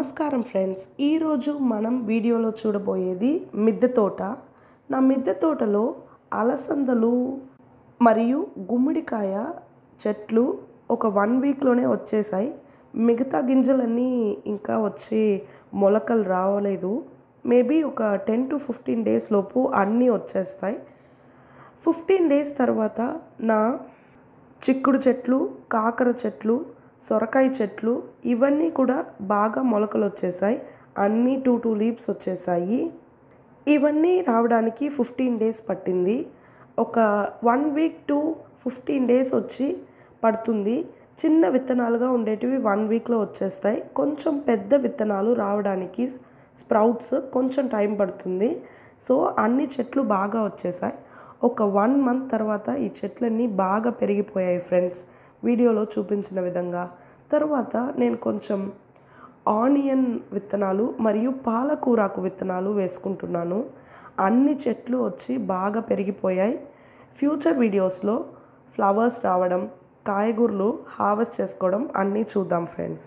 నమస్కారం ఫ్రెండ్స్ ఈరోజు మనం వీడియోలో చూడబోయేది మిద్దె తోట నా మిద్దె తోటలో అలసందలు మరియు గుమ్మడికాయ చెట్లు ఒక వన్ వీక్లోనే వచ్చేసాయి మిగతా గింజలన్నీ ఇంకా వచ్చి మొలకలు రావలేదు మేబీ ఒక టెన్ టు ఫిఫ్టీన్ డేస్ లోపు అన్నీ వచ్చేస్తాయి ఫిఫ్టీన్ డేస్ తర్వాత నా చిక్కుడు చెట్లు కాకర చెట్లు సొరకాయ చెట్లు ఇవన్నీ కూడా బాగా మొలకలు వచ్చేసాయి అన్నీ టూ టూ లీవ్స్ వచ్చేసాయి ఇవన్నీ రావడానికి ఫిఫ్టీన్ డేస్ పట్టింది ఒక one week to fifteen days వచ్చి పడుతుంది చిన్న విత్తనాలుగా ఉండేటివి వన్ వీక్లో వచ్చేస్తాయి కొంచెం పెద్ద విత్తనాలు రావడానికి స్ప్రౌట్స్ కొంచెం టైం పడుతుంది సో అన్ని చెట్లు బాగా వచ్చేసాయి ఒక వన్ మంత్ తర్వాత ఈ చెట్లన్నీ బాగా పెరిగిపోయాయి ఫ్రెండ్స్ వీడియోలో చూపించిన విధంగా తర్వాత నేను కొంచెం ఆనియన్ విత్తనాలు మరియు పాలకూరాకు విత్తనాలు వేసుకుంటున్నాను అన్ని చెట్లు వచ్చి బాగా పెరిగిపోయాయి ఫ్యూచర్ వీడియోస్లో ఫ్లవర్స్ రావడం కాయగూరలు హార్వెస్ట్ చేసుకోవడం అన్నీ చూద్దాం ఫ్రెండ్స్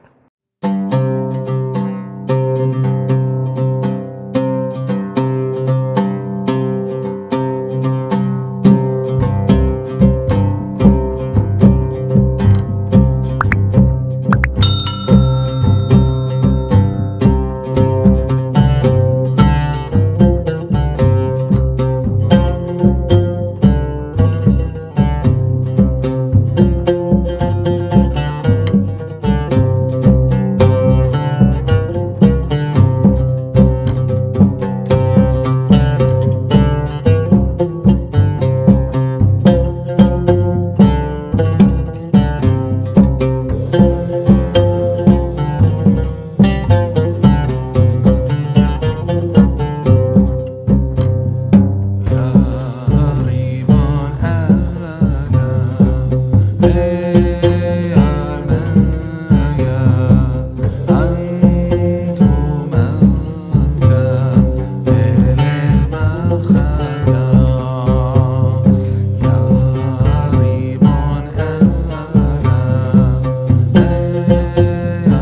يا ريمان أنا يا المنيا أنتم منك للمخيا يا ريمان أنا يا